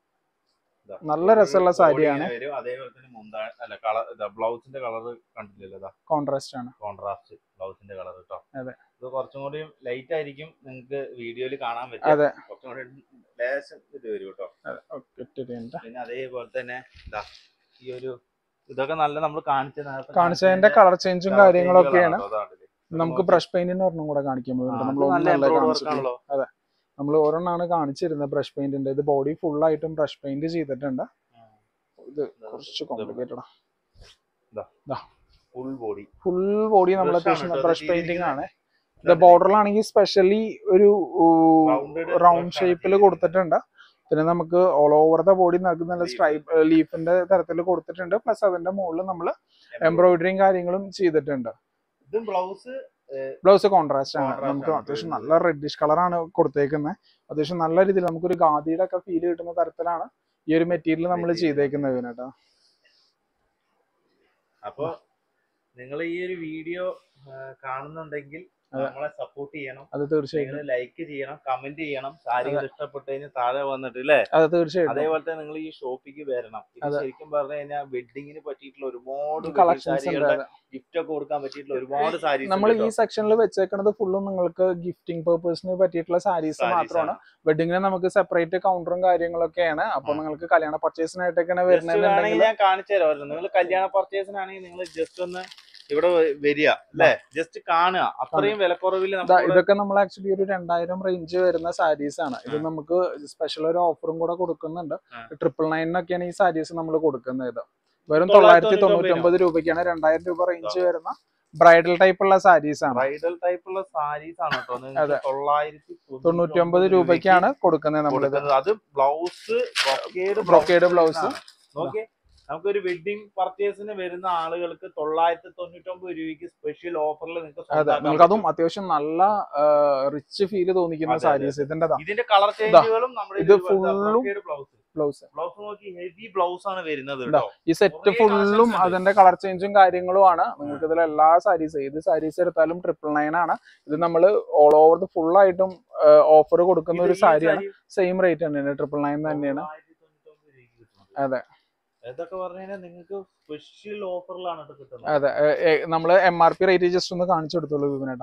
ഇതാ. നല്ല രസമുള്ള body സാരിയാണ് ഇങ്ങനെ വരും. അതേപോലെ തന്നെ മുന്താ അല്ല കളർ ബ്ലൗസിന്റെ കളർ കണ്ടില്ലല്ലോ ഇതാ കോൺട്രാസ്റ്റ് ആണ് കോൺട്രാസ്റ്റ് ബ്ലൗസിന്റെ കളർ കേട്ടോ അതെ. ഇത് കുറച്ചും കൂടി ലൈറ്റ് ആയിരിക്കും നിങ്ങൾക്ക് വീഡിയോയിൽ കാണാൻ പറ്റും അതെ കുറച്ചും കൂടി ലേശം ഇത് വരും കേട്ടോ ഓക്കെ ഇട്ടിട്ടുണ്ട്. പിന്നെ അതേപോലെ തന്നെ ഇതാ ഈ ഒരു ഇതൊക്കെ നല്ല നമ്മൾ കാണിച്ച നേരത്തെ കാണിച്ചതിന്റെ കാണിച്ചതിന്റെ കളർ ചേഞ്ചും colour കാര്യങ്ങളൊക്കെയാണ് change കളാണ് കേട്ടോ. അതാണ്ടില്ലേ. നമുക്ക് ബ്രഷ് പെയിന്റിന് ഒരെണ്ണം കൂടെ കാണിക്കുമ്പോൾ ആ, നമ്മൾ ഇത് നല്ല ഒന്നല്ല embroidered work കാണിച്ചിട്ടുള്ളൂ ആണല്ലോ. നമ്മൾ ഒരെണ്ണമാണ് കാണിച്ചിരുന്നത് ബ്രഷ് പെയിന്റിന്റെ ഇത് ബോഡി ഫുൾ ആയിട്ടും ബ്രഷ് പെയിന്റ് ചെയ്തിട്ടുണ്ട് ഇത് കുറച്ച് complicated full body full body നമ്മൾ Brush ആണ് അത്യാവശ്യം കേട്ടോ. ബ്രഷ് ഇത് പെയിന്റിംഗ് ആണ് ഇതാണ് ഇത് ബോർഡറിലാണെങ്കിൽ സ്പെഷ്യലി ഒരു Rounded റൗണ്ട് brush ആണ് ഷേപ്പിൽ ചെയ്തിരിക്കുന്നത്. കൊടുത്തിട്ടുണ്ട് പിന്നെ നമുക്ക് ഓൾ ഓവർ ദ ബോഡി നൽകുന്ന Leaf. സ്ട്രൈപ്പ് ലീഫിന്റെ തരത്തിൽ കൊടുത്തിട്ടുണ്ട് പ്ലസ് അതിന്റെ മുകളിൽ നമ്മൾ എംബ്രോയിഡറിയും കാര്യങ്ങളും ചെയ്തിട്ടുണ്ട് ഇതും ബ്ലൗസ് ബ്ലൗസ് കോൺട്രാസ്റ്റ് ആണ് Contrast നമുക്ക് ആണ് അത്യാവശ്യം വരുന്നത്. നല്ല റെഡിഷ് കളറാണ് കൊടുത്തേക്കുന്നത് അത്യാവശ്യം നല്ല രീതിയിൽ നമുക്കൊരു ഖാദിയുടെ ഒക്കെ ഫീൽ കിട്ടുന്ന തരത്തിലാണ് ഈ ഒരു മെറ്റീരിയൽ നമ്മൾ Material. ചെയ്തേക്കുന്നത് ഇതിനേട്ടാ അപ്പൊ നിങ്ങൾ ഈ ഒരു വീഡിയോ കാണുന്നുണ്ടെങ്കിൽ നമ്മളെ സപ്പോർട്ട് ചെയ്യണം അത് തീർച്ചയായിട്ടും നിങ്ങൾ ലൈക്ക് ചെയ്യണം കമന്റ് ചെയ്യണം സാരികൾ ഇഷ്ടപ്പെട്ട് കഴിഞ്ഞാൽ താഴെ വന്നിട്ട് അല്ലേ അത് തീർച്ചയായിട്ടും അതേപോലെ തന്നെ നിങ്ങൾ ഈ ഷോപ്പിക്ക് വരണം ഇത് അതെ. ശരിക്കും പറഞ്ഞു കഴിഞ്ഞാൽ വെഡിങ്ങിന് പറ്റിയിട്ടുള്ള ഒരുപാട് കളക്ഷൻസ് ഉണ്ട് സാരികളുടെ ഗിഫ്റ്റ് ഒക്കെ കൊടുക്കാൻ പറ്റിയിട്ടുള്ള ഒരുപാട് സാരീസ് നമ്മൾ ഈ സെക്ഷനിൽ വെച്ചേക്കുന്നത് ഫുള്ളും നിങ്ങൾക്ക് ഗിഫ്റ്റിംഗ് പേർപ്പസിന് പറ്റിയിട്ടുള്ള സാരീസ് മാത്രമാണ് വെഡിങ്ങിന് നമുക്ക് സെപ്പറേറ്റ് കൗണ്ടറും കാര്യങ്ങളൊക്കെയാണ് അപ്പൊ ആ. നിങ്ങൾക്ക് കല്യാണ പർച്ചേസിനായിട്ടൊക്കെയാണ് വേണമെങ്കിൽ വരുന്നതെന്നുണ്ടെങ്കിൽ ഞാൻ കാണിച്ചു തരാമായിരുന്നു നിങ്ങൾ കല്യാണ പർച്ചേസിനാണെങ്കിൽ നിങ്ങൾ ജസ്റ്റ് ഒന്ന് ഇവിടെ വ- വരിക അല്ലേ ജസ്റ്റ് കാണുക അത്രയും വിലക്കുറവിൽ ദാ നമുക്ക് ഇതൊക്കെ നമ്മൾ ആക്ച്വലി ഒരു രണ്ടായിരം റേഞ്ച് വരുന്ന സാരീസ് ആണ് ഇത് ആ. നമുക്ക് സ്പെഷ്യൽ ഒരു ഓഫറും കൂടെ കൊടുക്കുന്നുണ്ട് ആ. ട്രിപ്പിൾ നയനിനൊക്കെയാണ് ഈ സാരീസ് നമ്മൾ കൊടുക്കുന്നത് ഇത് വെറും തൊള്ളായിരത്തി തൊള്ളായിരത്തി തൊണ്ണൂറ്റി ഒമ്പത് രൂപയ്ക്കാണ് രണ്ടായിരം രൂപ റേഞ്ച് വരുന്ന ബ്രൈഡൽ ടൈപ്പ് ഉള്ള സാരീസ് ആണ് ബ്രൈഡൽ ടൈപ്പുള്ള സാരീസ് ആണ് കേട്ടോ നിങ്ങൾക്ക് അതെ. തൊള്ളായിരത്തി തൊണ്ണൂറ്റി ഒമ്പത് രൂപയ്ക്കാണ് കൊടുക്കുന്നത് നമ്മളിത് കൊടുക്കുന്നത് അത് ബ്ലൗസ് ബ്രൊക്കേഡ് Brocade blouse. നോക്കിയേ നമുക്കൊരു വെഡിങ് പർച്ചേസിന് വരുന്ന ആളുകൾക്ക് തൊള്ളായിരത്തി തൊണ്ണൂറ്റി ഒമ്പത് രൂപയ്ക്ക് സ്പെഷ്യൽ ഓഫറിൽ നിങ്ങൾക്ക് അതെ സ്വന്തമാക്കാൻ നിങ്ങൾക്ക് അതും പറ്റും. അത്യാവശ്യം നല്ല റിച്ച് ഫീല് തോന്നിക്കുന്ന അതെ, അതെ, സാരീസ് ഇതിന്റെ ഇതിന്റെ കളർ ചേഞ്ചുകളും നമ്മുടെ ഇത് full-ഉം ബ്ലൗസ് ബ്ലൗസ് ബ്ലൗസ് നോക്കി ഹെവി ബ്ലൗസ് ആണ് വരുന്നത് ഇതാ. കേട്ടോ ഈ സെറ്റ് കുറേ ഫുള്ളും collections ഉണ്ട്. അതിന്റെ കളർ ചേഞ്ചും കാര്യങ്ങളും ആണ് നിങ്ങൾക്ക് ഇതിൽ എല്ലാ സാരീസ് ഏത് സാരീസ് എടുത്താലും ട്രിപ്പിൾ നയൻ ആണ് ഇത് നമ്മൾ ഓൾ ഓവർ ദ ഫുൾ ആയിട്ടും ഓഫർ കൊടുക്കുന്ന ഒരു ഇത് ഈ സാരിയാണ് സാരി സെയിം റേറ്റ് തന്നെയാണ് ട്രിപ്പിൾ നയൻ തന്നെയാണ് 999 രൂപയ്ക്ക് കിട്ടുന്നത്. അതെ. ഇതൊക്കെ പറഞ്ഞു കഴിഞ്ഞാൽ നിങ്ങൾക്ക് സ്പെഷ്യൽ ഓഫറിലാണ് ഇത് കിട്ടുന്നത് അതെ നമ്മൾ M R P rate just ഒന്ന് കാണിച്ചു കൊടുത്തോളൂ വിപിനേട്ടാ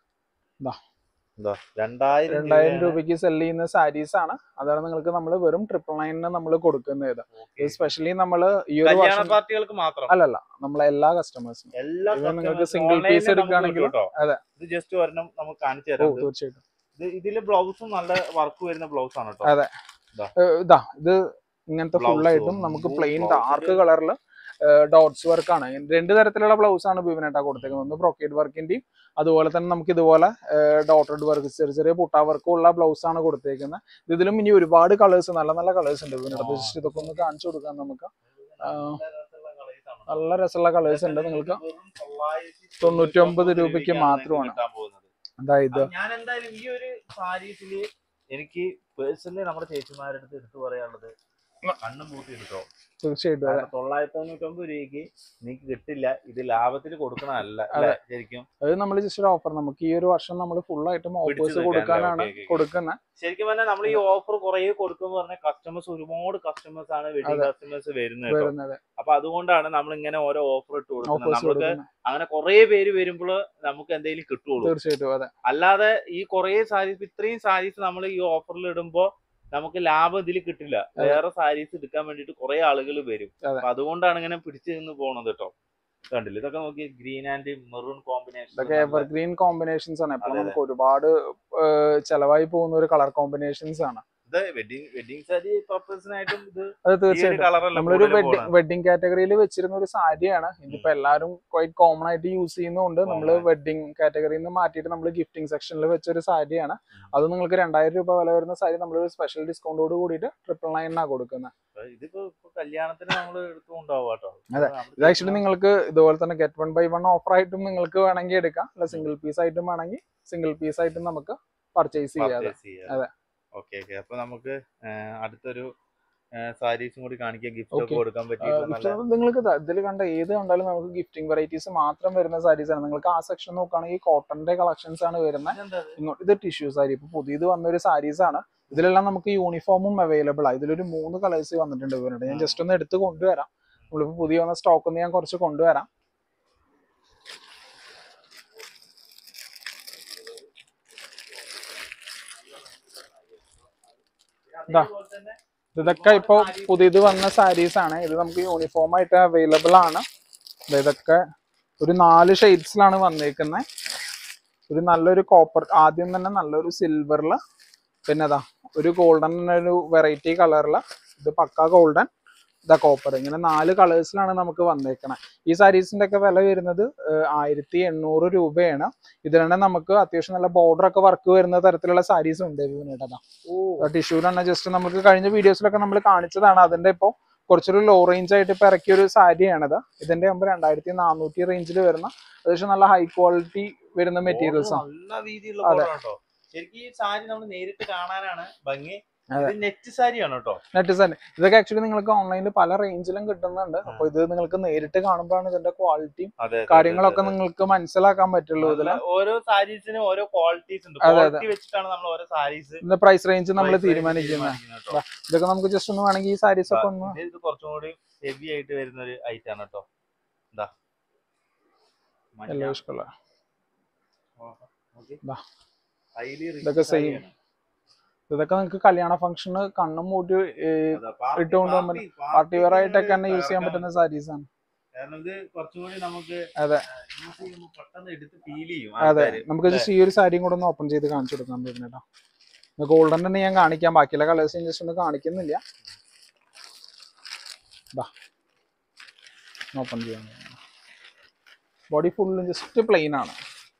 എന്താ രണ്ടായിരം രണ്ടായിരം രൂപയാണ്. രൂപയ്ക്ക് സെല് ചെയ്യുന്ന സാരീസ് ആണ് അതാണ് നിങ്ങൾക്ക് നമ്മൾ വെറും ട്രിപ്പിൾ നയനിന് നമ്മൾ കൊടുക്കുന്നത് Okay. സ്പെഷ്യലി നമ്മൾ ഈ ഒരു കല്യാണ വർഷം പാർട്ടികൾക്ക് മാത്രം അല്ലല്ല നമ്മളെ എല്ലാ കസ്റ്റമേഴ്സിനും എല്ലാ ഇത് നിങ്ങൾക്ക് customers single online piece ല് നമുക്ക് എടുക്കുകയാണെങ്കിൽ കിട്ടും കേട്ടോ. അതെ. ഇത് ജസ്റ്റ് ഒരെണ്ണം നമുക്ക് കാണിച്ചു ഓ തരാം ഇത് തീർച്ചയായിട്ടും ഇത് ഇതില് ബ്ലൗസും നല്ല വർക്ക് വരുന്ന ബ്ലൗസ് ആണ് കേട്ടോ അതെ. ഏഹ് ഇതാ ഇത് ഇങ്ങനത്തെ Blouse ഫുൾ ആയിട്ടും ഉം, നമുക്ക് ഉം, പ്ലെയിൻ blouse ഡാർക്ക് ല് കളറിൽ ഡോട്ട്സ് വർക്ക് ആണ് രണ്ട് തരത്തിലുള്ള ബ്ലൗസ് ആണ് ബിബിനേട്ട കൊടുത്തേക്കുന്നത് ഒന്ന് ബ്രോക്കേഡ് വർക്കിന്റെയും അതുപോലെ തന്നെ നമുക്ക് ഇതുപോലെ ഡോട്ടഡ് വർക്ക് ചെറിയ ചെറിയ പുട്ട വർക്കും ഉള്ള ബ്ലൗസ് ആണ് കൊടുത്തേക്കുന്നത് ഇതിലും ഇനി ഒരുപാട് കളേഴ്സ് നല്ല നല്ല കളേഴ്സ് ഉണ്ട് ബിബിനേട്ട ആ. ജസ്റ്റ് ഇതൊക്കെ ഒന്ന് കാണിച്ചു കൊടുക്കാം നമുക്ക് ആ. നല്ല രസമുള്ള colours ആണ്. നല്ല രസമുള്ള കളേഴ്സ് ഉണ്ട് നിങ്ങൾക്ക് വെറും തൊള്ളായിരത്തി തൊണ്ണൂറ്റി ഒമ്പത് രൂപയ്ക്ക് രൂപയ്ക്കാണ് മാത്രമാണ്. നിങ്ങൾക്ക് കിട്ടാൻ പോകുന്നത്. അതായത് അപ്പൊ ഞാൻ എന്തായാലും ഈ ഒരു സാരീസില് എനിക്ക് പേഴ്സണലി നമ്മുടെ ചേച്ചിമാരുടെ അടുത്ത് എടുത്തു പറയാനുള്ളത് കണ്ണും പൂട്ടി എടുത്തോ തീർച്ചയായിട്ടും അതെ. കാരണം തൊള്ളായിരത്തി തൊണ്ണൂറ്റി ഒമ്പത് രൂപയ്ക്ക് നിങ്ങൾക്ക് കിട്ടില്ല ഇത് ലാഭത്തിൽ കൊടുക്കണമല്ല അല്ലേ ശരിക്കും അത് നമ്മൾ ജസ്റ്റ് ഒരു ഓഫർ നമുക്ക് ഈ ഒരു വർഷം നമ്മൾ ഫുൾ ആയിട്ടും പിടിച്ചു ഓഫേഴ്സ് നിൽക്കാൻ, കൊടുക്കാനാണ് ഓക്കേ, ഓക്കേ. കൊടുക്കുന്നത് ശരിക്കും പറഞ്ഞാൽ നമ്മൾ ഈ ഓഫർ കുറെ കൊടുക്കുമ്പോൾ പറഞ്ഞാൽ കസ്റ്റമേഴ്സ് ഒരുപാട് കസ്റ്റമേഴ്സ് ആണ് വെഡിങ് അതെ. കസ്റ്റമേഴ്സ് വരുന്നത് കേട്ടോ. വരുന്നത് അപ്പൊ അതുകൊണ്ടാണ് നമ്മൾ ഇങ്ങനെ ഓരോ ഓഫർ ഇട്ട് കൊടുക്കുന്നത് ഓഫേഴ്സ് നമുക്ക് കൊടുക്കുന്നത് അങ്ങനെ കുറെ പേര് വരുമ്പോൾ നമുക്ക് എന്തെങ്കിലും കിട്ടുള്ളൂ തീർച്ചയായിട്ടും അതെ അല്ലാതെ ഈ കുറെ സാരീസ് ഇത്രയും സാരീസ് നമ്മൾ ഈ ഓഫറിൽ ഇടുമ്പോ നമുക്ക് ലാഭം ഇതിൽ കിട്ടില്ല അതെ. വേറെ സാരീസ് എടുക്കാൻ വേണ്ടിട്ട് കുറെ ആളുകൾ വരും അതെ. അപ്പൊ അതുകൊണ്ടാണ് ഇങ്ങനെ പിടിച്ചു നിന്ന് പോണത് കേട്ടോ കണ്ടില്ല ഇതൊക്കെ നോക്കി ഗ്രീൻ ആൻഡ് മെറൂൺ കോമ്പിനേഷൻ ഇതൊക്കെ എവർഗ്രീൻ കോമ്പിനേഷൻസ് ആണ് എപ്പോഴും അതെ, നമുക്ക് ഒരുപാട് ഏഹ്, ചെലവായി പോകുന്ന ഒരു കളർ കോമ്പിനേഷൻസ് ആണ് ഇത് വെഡിങ് വെഡിങ് സാരി പർപ്പസിനായിട്ടും ഇത് അത് ഈ ഒരു തീർച്ചയായിട്ടും കളറല്ല നമ്മളൊരു വെഡിങ് വെഡിങ് കാറ്റഗറിയിൽ വെച്ചിരുന്ന ഒരു സാരിയാണ് ഇതിപ്പോ എല്ലാവരും ക്വൈറ്റ് കോമൺ ആയിട്ട് യൂസ് ചെയ്യുന്നതുകൊണ്ട് നമ്മൾ Common. വെഡിങ് കാറ്റഗറിയിൽ നിന്ന് മാറ്റിയിട്ട് നമ്മൾ ഗിഫ്റ്റിംഗ് സെക്ഷനിൽ വെച്ചൊരു സാരിയാണ് അത് നിങ്ങൾക്ക് രണ്ടായിരം രൂപ വില വരുന്ന സാരി നമ്മളൊരു സ്പെഷ്യൽ ഡിസ്കൗണ്ടോട് കൂടിയിട്ട് ട്രിപ്പിൾ നയനാണ് കൊടുക്കുന്നത് ഇതിപ്പോ ഇപ്പൊ കല്യാണത്തിന് നമ്മൾ എടുത്തുകൊണ്ടാവും കേട്ടോ അതെ. ഇത് ആക്ച്വലി നിങ്ങൾക്ക് ഇതുപോലെ തന്നെ get one buy one offer ആയിട്ടും നിങ്ങൾക്ക് വേണമെങ്കിൽ എടുക്കാം അല്ല സിംഗിൾ പീസ് ആയിട്ടും വേണമെങ്കിൽ സിംഗിൾ പീസ് ആയിട്ടും നമുക്ക് പർച്ചേസ് ചെയ്യാതെ അതെ. ഓക്കെ ഓക്കെ അപ്പൊ നമുക്ക് ആ, അടുത്തൊരു സാരീസും കൂടി കാണിക്കാം ഗിഫ്റ്റ് ഒക്കെ Okay. കൊടുക്കാൻ പറ്റിയിട്ടുള്ള നല്ല നിങ്ങൾക്ക് ഇതിൽ കണ്ട ഏത് കണ്ടാലും നമുക്ക് ഗിഫ്റ്റിംഗ് വെറൈറ്റീസ് മാത്രം വരുന്ന സാരീസ് ആണ് നിങ്ങൾക്ക് ആ സെക്ഷൻ നോക്കുകയാണെങ്കിൽ കോട്ടന്റെ കളക്ഷൻസ് ആണ് വരുന്നത് ഇതെന്താ ഇത്? ഇങ്ങോട്ട് ഇത് ടിഷ്യൂ സാരി ഇപ്പൊ പുതിയത് വന്ന ഒരു സാരീസ് ആണ് ഇതിലെല്ലാം നമുക്ക് യൂണിഫോമും അവൈലബിൾ ആണ് ഇതിലൊരു മൂന്ന് കളേഴ്സ് വന്നിട്ടുണ്ട് ഇവരുണ്ട് ഞാൻ ആ. ജസ്റ്റ് ഒന്ന് എടുത്ത് കൊണ്ടുവരാം നമ്മളിപ്പോ പുതിയ വന്ന സ്റ്റോക്ക് ഒന്ന് ഞാൻ കുറച്ച് കൊണ്ടുവരാം ഇതാ. അതേപോലെ തന്നെ ഇതൊക്കെ ഇപ്പൊ പുതിയത് വന്ന സാരീസ് ആണ് ഇത് നമുക്ക് യൂണിഫോം ആയിട്ട് അവൈലബിൾ ആണ് ദേ ഇതൊക്കെ ഒരു നാല് ഷെയ്ഡ്സിലാണ് വന്നേക്കുന്നത് ഒരു നല്ലൊരു കോപ്പർ ആദ്യം തന്നെ നല്ലൊരു സിൽവറിൽ പിന്നെ അതാ ഒരു ഗോൾഡൻ ഒരു വെറൈറ്റി കളറിൽ ഇത് പക്ക ഗോൾഡൻ ഇതാ കോപ്പർ ഇങ്ങനെ നാല് കളേഴ്സിലാണ് നമുക്ക് വന്നേക്കണത് ഈ സാരീസിന്റെ ഒക്കെ വില വരുന്നത് ആയിരത്തി എണ്ണൂറ് രൂപയാണ് ഇതിൽ തന്നെ നമുക്ക് അത്യാവശ്യം നല്ല ബോർഡർ ഒക്കെ വർക്ക് വരുന്ന തരത്തിലുള്ള സാരീസ് ഉണ്ട് ഇതിനേട്ടാ ടിഷ്യൂലാണ് ജസ്റ്റ് നമുക്ക് കഴിഞ്ഞ വീഡിയോസിലൊക്കെ നമ്മൾ കാണിച്ചതാണ് അതിന്റെ ഇപ്പോൾ കുറച്ചൊരു ലോ റേഞ്ച് ആയിട്ട് ഇപ്പൊ ഇറക്കിയ ഒരു സാരിയാണിത് ഇതിന്റെ ആകുമ്പോൾ രണ്ടായിരത്തി നാനൂറ്റി റേഞ്ചിൽ വരുന്ന അത്യാവശ്യം നല്ല ഹൈ ക്വാളിറ്റി വരുന്ന മെറ്റീരിയൽസ് ആണ് നല്ല രീതിയിലുള്ള അതെ. border ആണ് ട്ടോ. ശരിക്കും ഈ സാരി നമ്മൾ നേരിട്ട് കാണാനാണ് ഭംഗി അതെ. ഇത് നെറ്റ് സാരിയാണ് കേട്ടോ നെറ്റ് സെന്റ് ഇതൊക്കെ ആക്ച്വലി നിങ്ങൾക്ക് ഓൺലൈനിൽ പല റേഞ്ചിലും കിട്ടുന്നുണ്ട് അപ്പൊ ഇത് നിങ്ങൾക്ക് നേരിട്ട് കാണുമ്പോഴാണ് ഇതിന്റെ ക്വാളിറ്റിയും അതെ കാര്യങ്ങളൊക്കെ നിങ്ങൾക്ക് മനസ്സിലാക്കാൻ പറ്റുള്ളൂ ഇതില് ഓരോ സാരീസിനും ഓരോ ക്വാളിറ്റീസ് ഉണ്ട് അതെ, അതെ. ക്വാളിറ്റി വെച്ചിട്ടാണ് നമ്മൾ ഓരോ സാരീസ് ഇതിന്റെ പ്രൈസ് റേഞ്ച് നമ്മൾ തീരുമാനിക്കുന്നത് ഇതൊക്കെ നമുക്ക് ജസ്റ്റ് ഒന്ന് വേണമെങ്കിൽ ഈ സാരീസ് ഒക്കെ ഒന്ന് ഇത് കുറച്ചും കൂടി ഹെവി ആയിട്ട് വരുന്ന ഒരു ഐറ്റം ആണ് കേട്ടോ എന്താ മഞ്ഞ. യെല്ലോയിഷ് കളർ ഓഹോ, നോക്കി. ദാ. Highly rich ഇതൊക്കെ same. സാരിയാണ്. ഇതൊക്കെ നിങ്ങൾക്ക് കല്യാണ ഫംഗ്ഷന് കണ്ണും മൂട്ടി അതാ, party- ഇട്ടുകൊണ്ട് പോകുമ്പോ party- പാർട്ടി വെയർ party ആയിട്ടൊക്കെ തന്നെ യൂസ് ചെയ്യാൻ തകർക്കാൻ പറ്റുന്ന സാരീസ് ആണ് കാരണം ഇത് കുറച്ചും കൂടി നമുക്ക് അതെ. യൂസ് ചെയ്യുമ്പോൾ പെട്ടെന്ന് എടുത്ത് ഫീൽ ചെയ്യും അതെ ആൾക്കാര്. നമുക്ക് ജസ്റ്റ് ഈ ഒരു സാരിയും കൂടെ ഒന്ന് ഓപ്പൺ ചെയ്ത് കാണിച്ചു കൊടുക്കാൻ പറ്റും കേട്ടോ ഗോൾഡൻ തന്നെ ഞാൻ കാണിക്കാം ബാക്കിയുള്ള കളേഴ്സ് ജസ്റ്റ് ഒന്ന് കാണിക്കുന്നില്ല ഓപ്പൺ ചെയ്യാൻ ബോഡി ഫുള്ളും ജസ്റ്റ് പ്ലെയിൻ ആണ്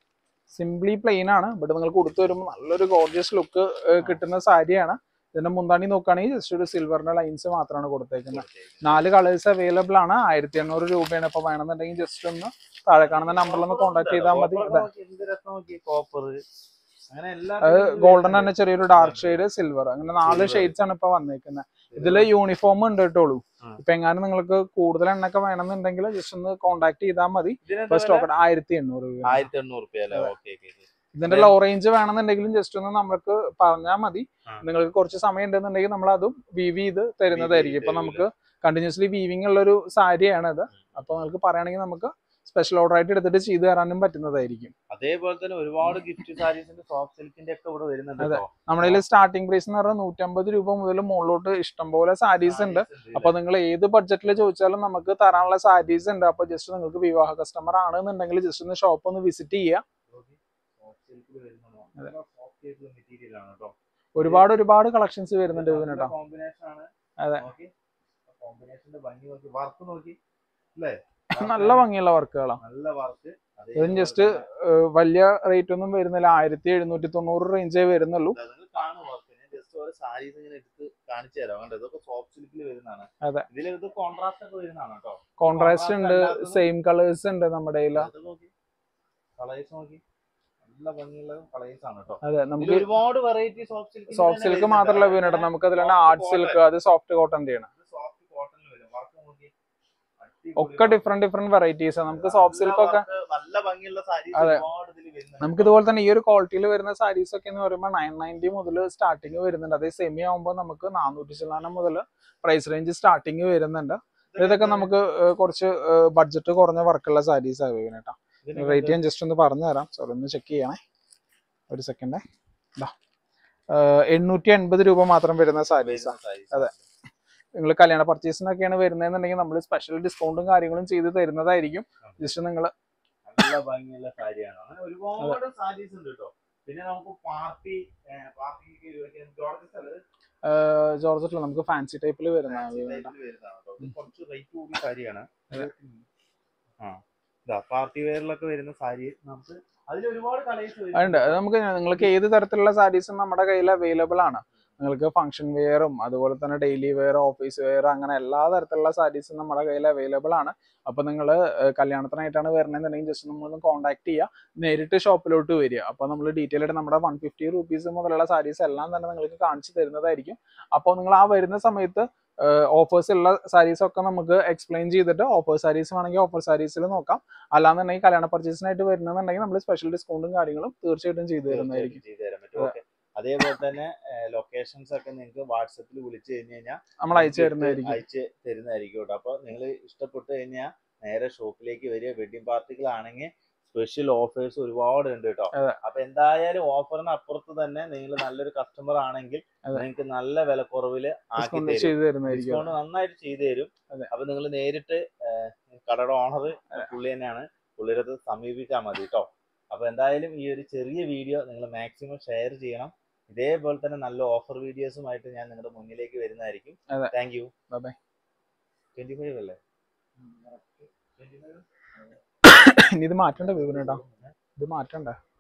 സിംപ്ലി പ്ലെയിൻ ആണ് ബട്ട് നിങ്ങൾക്ക് കൊടുത്തു വരുമ്പോൾ നല്ലൊരു ഗോർജിയസ് ലുക്ക് കിട്ടുന്ന സാരിയാണ് ഇതിന്റെ മുന്താണി നോക്കുകയാണെങ്കിൽ ജസ്റ്റ് ഒരു സിൽവറിന്റെ ലൈൻസ് മാത്രമാണ് കൊടുത്തേക്കുന്നത് നാല് കളേഴ്സ് അവൈലബിൾ ആണ് ആയിരത്തി എണ്ണൂറ് രൂപയാണ് ഇപ്പൊ വേണമെന്നുണ്ടെങ്കിൽ ജസ്റ്റ് ഒന്ന് താഴെ കാണുന്ന നമ്പറിൽ ഒന്ന് കോൺടാക്ട് ചെയ്താൽ മതി Copper അതെ നോക്കി, എന്ത് രസം നോക്കി കോപ്പർ അങ്ങനെ എല്ലാ അത് ഗോൾഡൻ തന്നെ ചെറിയൊരു ഡാർക്ക് ഷെയ്ഡ് സിൽവർ അങ്ങനെ നാല് Silver. ഷെയ്ഡ്സ് ആണ് ഇപ്പൊ വന്നേക്കുന്നത് ഇതില് യൂണിഫോം ഉണ്ട് കേട്ടോളൂ ആ. ഇപ്പൊ എങ്ങാനും നിങ്ങൾക്ക് കൂടുതൽ എണ്ണൊക്കെ വേണമെന്നുണ്ടെങ്കിൽ ജസ്റ്റ് ഒന്ന് കോൺടാക്ട് ചെയ്താൽ മതി ഇതിനെന്താ ഫസ്റ്റ് വില? ടോക്കൺ ആയിരത്തി എണ്ണൂറ് രൂപ ആയിരത്തി എണ്ണൂറ് റുപ്യ അല്ലേ ഓക്കെ ഇതിന്റെ ലോ റേഞ്ച് വേണമെന്നുണ്ടെങ്കിലും ജസ്റ്റ് ഒന്ന് നമുക്ക് പറഞ്ഞാൽ മതി ആ. നിങ്ങൾക്ക് കുറച്ച് സമയം ഉണ്ടെന്നുണ്ടെങ്കിൽ നമ്മൾ അതും വീവ് ചെയ്ത് തരുന്നതായിരിക്കും ഇപ്പൊ തരൂലേ? നമുക്ക് കണ്ടിന്യൂസ്ലി വീവിംഗ് ഉള്ള ഒരു സാരിയാണ് ഇത് അപ്പൊ നിങ്ങൾക്ക് പറയുകയാണെങ്കിൽ നമുക്ക് സ്പെഷ്യൽ ഓർഡർ ആയിട്ട് എടുത്തിട്ട് ചെയ്തു തരാനും പറ്റുന്നതായിരിക്കും അതേപോലെ തന്നെ ഒരുപാട് ഗിഫ്റ്റ് സാരീസിന്റെ സോഫ്റ്റ് സിൽക്കിന്റെ ഒക്കെ ഇവിടെ വരുന്നുണ്ട് അതെ. കേട്ടോ. നമ്മുടെ കയ്യിൽ സ്റ്റാർട്ടിംഗ് പ്രൈസ് എന്ന് പറഞ്ഞാൽ നൂറ്റമ്പത് രൂപ മുതൽ മുകളിലോട്ട് ഇഷ്ടംപോലെ സാരീസ് ഉണ്ട് Sarees ഉണ്ട് അപ്പൊ നിങ്ങൾ ഏത് ബഡ്ജറ്റിൽ ചോദിച്ചാലും നമുക്ക് തരാനുള്ള സാരീസ് ഉണ്ട് അപ്പൊ ജസ്റ്റ് നിങ്ങൾക്ക് വിവാഹ കസ്റ്റമർ ആണെന്നുണ്ടെങ്കിൽ ജസ്റ്റ് ഒന്ന് ഷോപ്പ് ഒന്ന് വിസിറ്റ് ചെയ്യുക സോഫ്റ്റ് സിൽക്കിൽ വരുന്നതാണ്. നല്ല soft ആയിട്ടുള്ള മെറ്റീരിയൽ ആണ് കേട്ടോ ഒരുപാട് ഒരുപാട് കളക്ഷൻസ് വരുന്നുണ്ട് ഇതിന് കേട്ടോ കോമ്പിനേഷൻ ആണ് അതെ. നോക്കി കോമ്പിനേഷന്റെ ഭംഗി നോക്കി വർക്ക് നോക്കി അല്ലേ നല്ല ഭംഗിയുള്ള വർക്കുകളാണ് നല്ല വർക്ക് ഇതിന് just വലിയ റേറ്റ് ഒന്നും വരുന്നില്ല ആയിരത്തി എഴുന്നൂറ്റി തൊണ്ണൂറ് റേഞ്ചേ വരുന്നുള്ളൂ കാണും വർക്ക് ഞാൻ ജസ്റ്റ് ഓരോ സാരീസ് ഇങ്ങനെ എടുത്ത് കാണിച്ചു തരാം കണ്ടോ ഇതൊക്കെ സോഫ്റ്റ് സിൽക്കിൽ വരുന്നതാണ് അതെ. ഇതിൽ ഇത് കോൺട്രാസ്റ്റ് ഒക്കെ വരുന്നതാണ് കേട്ടോ കോൺട്രാസ്റ്റ് ഉണ്ട് അല്ലാത്തതും- സെയിം കളേഴ്സ് ഉണ്ട് നമ്മുടെ കയ്യിൽ ഇത് നോക്കി കളേഴ്സ് നോക്കി നല്ല ഭംഗിയുള്ള കളേഴ്സ് ആണ് കേട്ടോ അതെ ഇതിൽ നമുക്ക് ഒരുപാട് variety soft silk soft silk മാത്രമല്ല വീണിട്ട് നമുക്ക് അതിൽ തന്നെ ആർട്ട് സിൽക്ക് അത് സോഫ്റ്റ് കോട്ടന്റെ ആണ് സോഫ്റ്റ് കോട്ടണിൽ വരും വർക്ക് നോക്കി അടിപൊളി ഒക്കെ ഡിഫറെന്റ് ഡിഫറെന്റ് വെറൈറ്റീസ് നമുക്ക് സോഫ്റ്റ് നല്ല സിൽക്ക് ഒക്കെ work, നല്ല ഭംഗിയുള്ള സാരീസ് അതെ. ഒരുപാട് ഇതിൽ വരുന്നുണ്ട് നമുക്ക് ഇതുപോലെ തന്നെ ഈ ഒരു ക്വാളിറ്റിയിൽ വരുന്ന സാരീസ് ഒക്കെ എന്ന് പറയുമ്പോൾ നയൻ നയൻറ്റി മുതൽ സ്റ്റാർട്ടിങ് വരുന്നുണ്ട് അതേ സെമി ആകുമ്പോൾ നമുക്ക് നാനൂറ്റി ശതമാനം മുതൽ പ്രൈസ് റേഞ്ച് സ്റ്റാർട്ടിങ് വരുന്നുണ്ട് ഇതൊക്കെ നമുക്ക് ഏഹ്, കുറച്ച് ബഡ്ജറ്റ് കുറഞ്ഞ വർക്കുള്ള സാരീസ് ആവും കേട്ടോ ഇതിനൊക്കെ റേറ്റ് ഞാൻ ജസ്റ്റ് ഒന്ന് പറഞ്ഞു തരാം സോറി ഒന്ന് ചെക്ക് ചെയ്യണേ ഒരു സെക്കൻഡ് എണ്ണൂറ്റി എൺപത് രൂപ മാത്രം വരുന്ന സാരീസാണ് വരുന്ന sarees. അതെ. നിങ്ങൾ കല്യാണ പർച്ചേസിനൊക്കെയാണ് വരുന്നതെന്നുണ്ടെങ്കിൽ നമ്മൾ സ്പെഷ്യൽ ഡിസ്കൗണ്ടും കാര്യങ്ങളും ചെയ്ത് തരുന്നതായിരിക്കും ജസ്റ്റ് നിങ്ങൾ നല്ല ഭംഗിയുള്ള സാരിയാണ് അങ്ങനെ ഒരുപാട് സാരീസ് ഉണ്ട് കേട്ടോ പിന്നെ നമുക്ക് പാർട്ടി പാർട്ടിക്ക് ഉപയോഗിക്കാൻ ജോർജസ് അല്ല ജോർജറ്റിൽ നമുക്ക് ഫാൻസി ടൈപ്പിൽ വരുന്ന ഫാൻസി ടൈപ്പിൽ വരുന്നതാണ് കേട്ടോ ഇത് കുറച്ച് റേറ്റ് കൂടിയ സാരിയാണ് ആ ഇതാ പാർട്ടി വെയറിലൊക്കെ വരുന്ന സാരി നമുക്ക് അതിൽ ഒരുപാട് കളേഴ്സ് അതുണ്ട് അത് നമുക്ക് നിങ്ങൾക്ക് ഏത് തരത്തിലുള്ള സാരീസും നമ്മുടെ കയ്യിൽ അവൈലബിൾ ആണ് നിങ്ങൾക്ക് ഫംഗ്ഷൻ വെയറും അതുപോലെ തന്നെ ഡെയിലി വെയർ ഓഫീസ് വെയർ അങ്ങനെ എല്ലാ തരത്തിലുള്ള സാരീസും നമ്മുടെ കയ്യിൽ അവൈലബിൾ ആണ് അപ്പൊ നിങ്ങൾ കല്യാണത്തിനായിട്ടാണ് വരണമെന്നുണ്ടെങ്കിൽ ജസ്റ്റ് നമ്മളൊന്ന് കോൺടാക്ട് ചെയ്യുക നേരിട്ട് ഷോപ്പിലോട്ട് വരിക അപ്പൊ നമ്മൾ ഡീറ്റെയിൽ ആയിട്ട് നമ്മുടെ വൺ ഫിഫ്റ്റി റുപ്പീസ് മുതലുള്ള സാരീസ് എല്ലാം തന്നെ നിങ്ങൾക്ക് കാണിച്ചു തരുന്നതായിരിക്കും അപ്പോൾ നിങ്ങൾ ആ വരുന്ന സമയത്ത് ഓഫേഴ്സ് ഉള്ള സാരീസ് ഒക്കെ നമുക്ക് എക്സ്പ്ലെയിൻ ചെയ്തിട്ട് ഓഫർ സാരീസ് വേണമെങ്കിൽ ഓഫർ സാരീസിൽ നോക്കാം അല്ലാന്നുണ്ടെങ്കിൽ കല്യാണ പർച്ചേസിനായിട്ട് വരുന്നുണ്ടെങ്കിൽ നമ്മൾ സ്പെഷ്യൽ ഡിസ്കൗണ്ടും കാര്യങ്ങളും തീർച്ചയായിട്ടും ചെയ്തു തരുന്നതായിരിക്കും ചെയ്തു തരാൻ പറ്റും ഓക്കെ അതേപോലെ തന്നെ ലൊക്കേഷൻസ് ഒക്കെ നിങ്ങൾക്ക് വാട്സപ്പിൽ വിളിച്ചു കഴിഞ്ഞ് കഴിഞ്ഞാൽ നമ്മൾ അയച്ചു തരുന്നതായിരിക്കും അയച്ച് തരുന്നതായിരിക്കും കേട്ടോ അപ്പൊ നിങ്ങൾ ഇഷ്ടപ്പെട്ട് കഴിഞ്ഞാൽ നേരെ ഷോപ്പിലേക്ക് വരിക വെഡിങ് പാർട്ടികളാണെങ്കിൽ സ്പെഷ്യൽ ഓഫേഴ്സ് ഒരുപാട് ഉണ്ട് കേട്ടോ അതെ. അപ്പൊ എന്തായാലും ഓഫറിന് അപ്പുറത്ത് തന്നെ നിങ്ങൾ നല്ലൊരു കസ്റ്റമർ ആണെങ്കിൽ അതെ. നിങ്ങൾക്ക് നല്ല വിലക്കുറവില് ആക്കി ഡിസ്കൗണ്ട് തരും ചെയ്തു തരുന്നതായിരിക്കും ഡിസ്കൗണ്ട് നന്നായിട്ട് ചെയ്തു തരും അതെ. അപ്പൊ നിങ്ങൾ നേരിട്ട് ഏഹ്, കടയുടെ ഓണർ പുള്ളി തന്നെയാണ് പുള്ളിയുടെ അടുത്ത് സമീപിച്ചാൽ മതി കേട്ടോ അപ്പൊ എന്തായാലും ഈ ഒരു ചെറിയ വീഡിയോ നിങ്ങൾ മാക്സിമം ഷെയർ ചെയ്യണം ഇതേപോലെ തന്നെ നല്ല ഓഫർ വീഡിയോസുമായിട്ട് ഞാൻ നിങ്ങളുടെ മുന്നിലേക്ക് വരുന്നതായിരിക്കും അതെ. Thank you Bye bye. Twenty five അല്ലേ ഇനി ഇത് മാറ്റണ്ട വിപിൻ കേട്ടോ ഇത് മാറ്റണ്ട